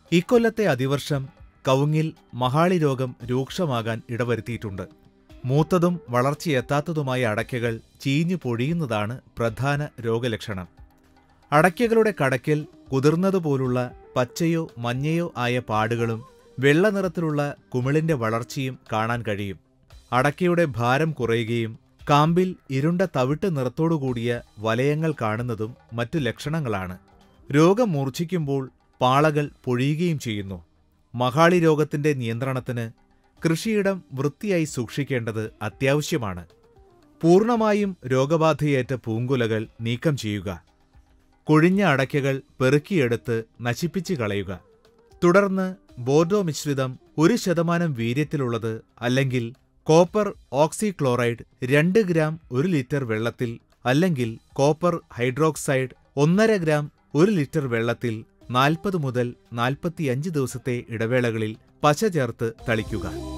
ഇക്കൊല്ലത്തെ അതിവർഷം കവുങ്ങിൽ മഹാളി രോഗം രൂക്ഷമാകാൻ ഇടവരുത്തിയിട്ടുണ്ട് മൂത്തതും വളർച്ചയെത്താത്തതുമായ അടയ്ക്കകൾ ചീഞ്ഞു പൊഴിയുന്നതാണ് പ്രധാന രോഗലക്ഷണം അടയ്ക്കകളുടെ കടയ്ക്കൽ കുതിർന്നതുപോലുള്ള പച്ചയോ മഞ്ഞയോ ആയ പാടുകളും വെള്ള നിറത്തിലുള്ള കുമിളിന്റെ വളർച്ചയും കാണാൻ കഴിയും അടയ്ക്കയുടെ ഭാരം കുറയുകയും കാമ്പിൽ ഇരുണ്ട തവിട്ട് നിറത്തോടുകൂടിയ വലയങ്ങൾ കാണുന്നതും മറ്റു ലക്ഷണങ്ങളാണ് രോഗം മൂർച്ഛിക്കുമ്പോൾ പാളകൾ പൊഴിയുകയും ചെയ്യുന്നു മഹാളി രോഗത്തിന്റെ നിയന്ത്രണത്തിന് കൃഷിയിടം വൃത്തിയായി സൂക്ഷിക്കേണ്ടത് അത്യാവശ്യമാണ് പൂർണ്ണമായും രോഗബാധയേറ്റ പൂങ്കുലകൾ നീക്കം ചെയ്യുക കൊഴിഞ്ഞ അടയ്ക്കകൾ പെറുക്കിയെടുത്ത് നശിപ്പിച്ചു കളയുക തുടർന്ന് ബോർഡോ മിശ്രിതം ഒരു ശതമാനം വീര്യത്തിലുള്ളത് അല്ലെങ്കിൽ കോപ്പർ ഓക്സിക്ലോറൈഡ് രണ്ട് ഗ്രാം ഒരു ലിറ്റർ വെള്ളത്തിൽ അല്ലെങ്കിൽ കോപ്പർ ഹൈഡ്രോക്സൈഡ് ഒന്നര ഗ്രാം ഒരു ലിറ്റർ വെള്ളത്തിൽ നാൽപ്പത് മുതൽ നാൽപ്പത്തിയഞ്ച് ദിവസത്തെ ഇടവേളകളിൽ പശ ചേർത്ത് തളിക്കുക